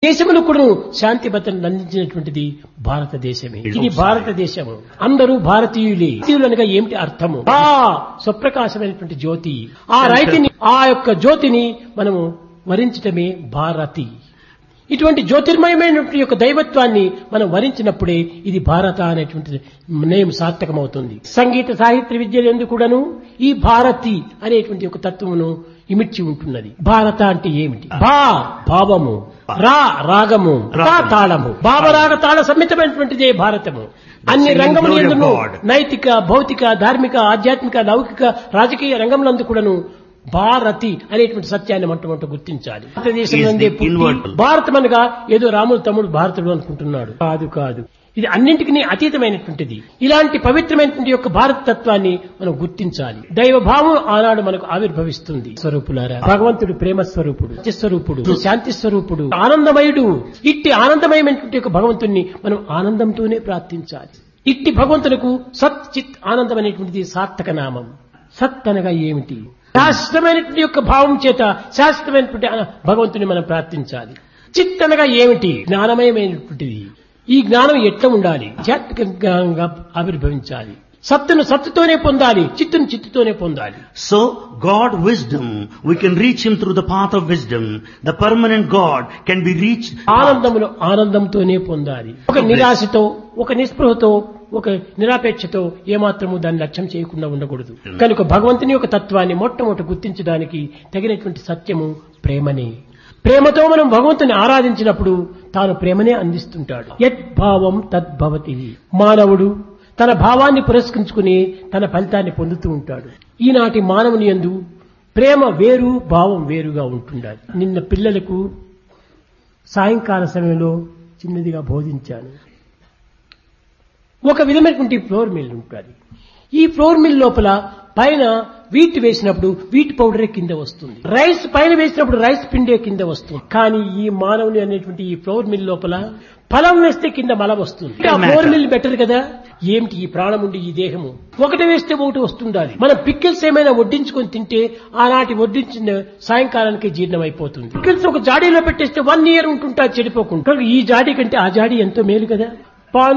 దేశములు కూడా శాంతి భద్రతను అందించినటువంటిది భారతదేశమే It's ఇది outside. భారతదేశము అందరూ భారతీయులే భారతీయులు అనగా ఏమిటి అర్థము ఆ స్వప్రకాశమైనటువంటి జ్యోతి ఆ రైతిని ఆ యొక్క జ్యోతిని మనము వరించటమే భారతి ఇటువంటి జ్యోతిర్మయమైనటువంటి యొక్క దైవత్వాన్ని మనం వరించినప్పుడే ఇది భారత అనేటువంటి నేమ్ సార్థకమవుతుంది సంగీత సాహిత్య విద్యలు ఎందుకు కూడాను ఈ భారతి అనేటువంటి ఒక తత్వమును ఇమిడ్చి ఉంటున్నది భారత అంటే ఏమిటి భా భావము రా రాగము తా తాళము భావరాగ తాళ సమ్మితమైనటువంటిదే భారతము అన్ని singing రంగములు glory of ఎందును God. నైతిక భౌతిక ధార్మిక ఆధ్యాత్మిక లౌకిక రాజకీయ రంగంలందు కూడాను భారతి అనేటువంటి సత్యాన్ని మొట్టమొదట గుర్తించాలి భారతదేశంలో Is the inward. భారతం అనగా ఏదో రాముడు తమ్ముడు భారతుడు అనుకుంటున్నాడు కాదు కాదు ఇది అన్నింటికి అతీతమైనటువంటిది ఇలాంటి పవిత్రమైనటువంటి యొక్క భారత తత్వాన్ని మనం గుర్తించాలి దైవ భావం ఆనాడు మనకు ఆవిర్భవిస్తుంది స్వరూపులారా భగవంతుడు ప్రేమ స్వరూపుడు సత్య స్వరూపుడు శాంతి స్వరూపుడు ఆనందమయుడు ఇట్టి ఆనందమయమైనటువంటి యొక్క భగవంతుణ్ణి మనం ఆనందంతోనే ప్రార్థించాలి ఇట్టి భగవంతులకు సత్ చిత్ ఆనందం అనేటువంటిది సార్థక నామం సత్ అనగా ఏమిటి శాశ్వతమైనటువంటి యొక్క భావం చేత శాశ్వతమైనటువంటి ఆ భగవంతుని మనం ప్రార్థించాలి చిత్ అనగా ఏమిటి జ్ఞానమయమైనటువంటిది ఈ జ్ఞానం ఎట్లా ఉండాలి ఆధ్యాత్మిక జ్ఞానంగా ఆవిర్భవించాలి సత్తును సత్తుతోనే పొందాలి చిత్తును చిత్తుతోనే పొందాలి So, God wisdom, we can reach Him through the path of wisdom. The permanent God can be reached. ఆనందములు ఆనందంతోనే పొందాలి ఒక నిరాశతో ఒక నిస్పృహతో ఒక నిరాపేక్షతో ఏమాత్రము దాన్ని లక్ష్యం చేయకుండా ఉండకూడదు కనుక భగవంతుని యొక్క తత్వాన్ని మొట్టమొదటి గుర్తించడానికి తగినటువంటి సత్యము ప్రేమనే ప్రేమతో మనం భగవంతుని ఆరాధించినప్పుడు తాను ప్రేమనే అందిస్తుంటాడు యద్భావం తద్భవతి మానవుడు తన భావాన్ని పురస్కరించుకుని తన ఫలితాన్ని పొందుతూ ఉంటాడు ఈనాటి మానవుని యందు ప్రేమ వేరు భావం వేరుగా ఉంటుండాలి నిన్న పిల్లలకు సాయంకాల సమయంలో చిన్నదిగా బోధించాను ఒక విధమైనటువంటి ఫ్లోర్ మిల్ ఉంటుంది ఈ ఫ్లోర్ మిల్ లోపల పైన వీట్ వేసినప్పుడు వీట్ పౌడరే కింద వస్తుంది రైస్ పైన వేసినప్పుడు రైస్ పిండే కింద వస్తుంది కానీ ఈ మానవుని అనేటువంటి ఈ ఫ్లోర్ మిల్ లోపల ఫలం వేస్తే కింద మలం వస్తుంది ఆ ఫ్లోర్ మిల్ బెటర్ కదా ఏమిటి ఈ ప్రాణం ఉండి ఈ దేహము ఒకటి వేస్తే ఒకటి వస్తుండాలి మనం పిక్కిల్స్ ఏమైనా వడ్డించుకొని తింటే ఆనాటి వడ్డించిన సాయంకాలానికి జీర్ణం అయిపోతుంది పిక్కిల్స్ ఒక జాడీలో పెట్టేస్తే వన్ ఇయర్ ఉంటుంటా చెడిపోకుండా ఈ జాడీ కంటే ఆ జాడీ ఎంతో మేలు కదా పాన్